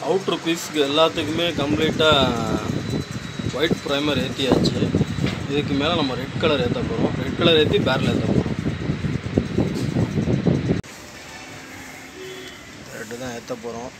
அவுட்ரு பீஸ்க்கு எல்லாத்துக்குமே கம்ப்ளீட்டாக white primer ஏற்றியாச்சு இதுக்கு மேலே நம்ம ரெட் கலர் ஏற்ற போகிறோம் ரெட் கலர் ஏற்றி பேரில் ஏற்ற போகிறோம் ரெட்டு தான் ஏற்ற போகிறோம்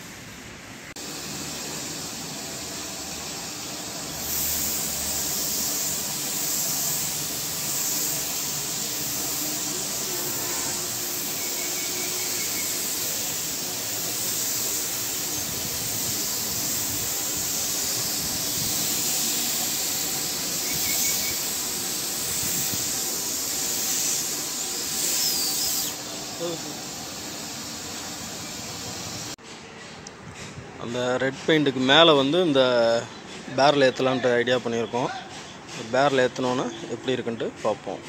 அந்த ரெட் பெயிண்ட்டுக்கு மேலே வந்து இந்த பேரில் ஏற்றலான்ட்டு ஐடியா பண்ணியிருக்கோம் பேரில் ஏற்றினோன்னே எப்படி இருக்குன்ட்டு பார்ப்போம்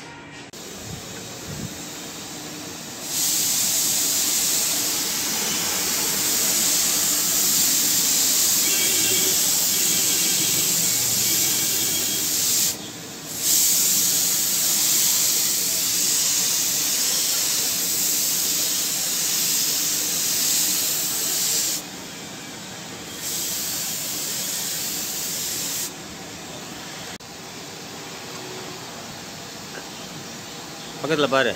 பக்கத்தில் பாரு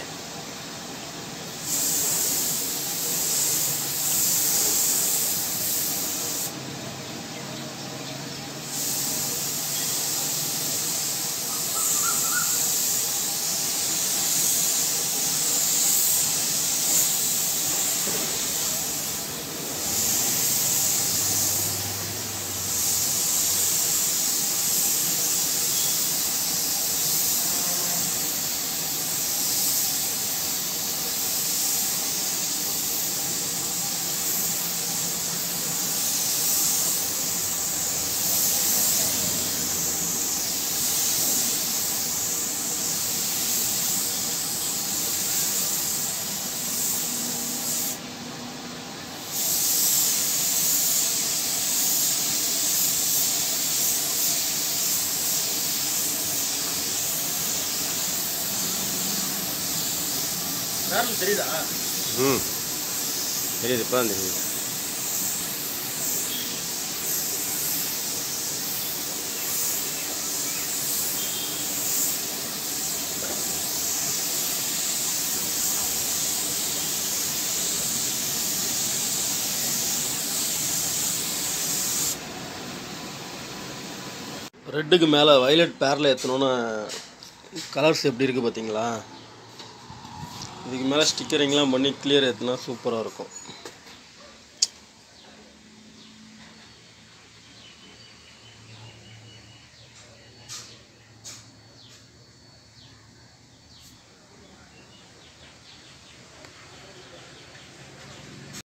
பேரில் தெரியுதா ம் தெரியுது இப்போ தான் தெரியுது ரெட்டுக்கு மேலே வயலட் பேரில் ஏற்றணுன்னு கலர்ஸ் எப்படி இருக்குது பார்த்தீங்களா இதுக்கு மேலே ஸ்டிக்கரிங்லாம் பண்ணி கிளியர் ஏற்றினா சூப்பராக இருக்கும்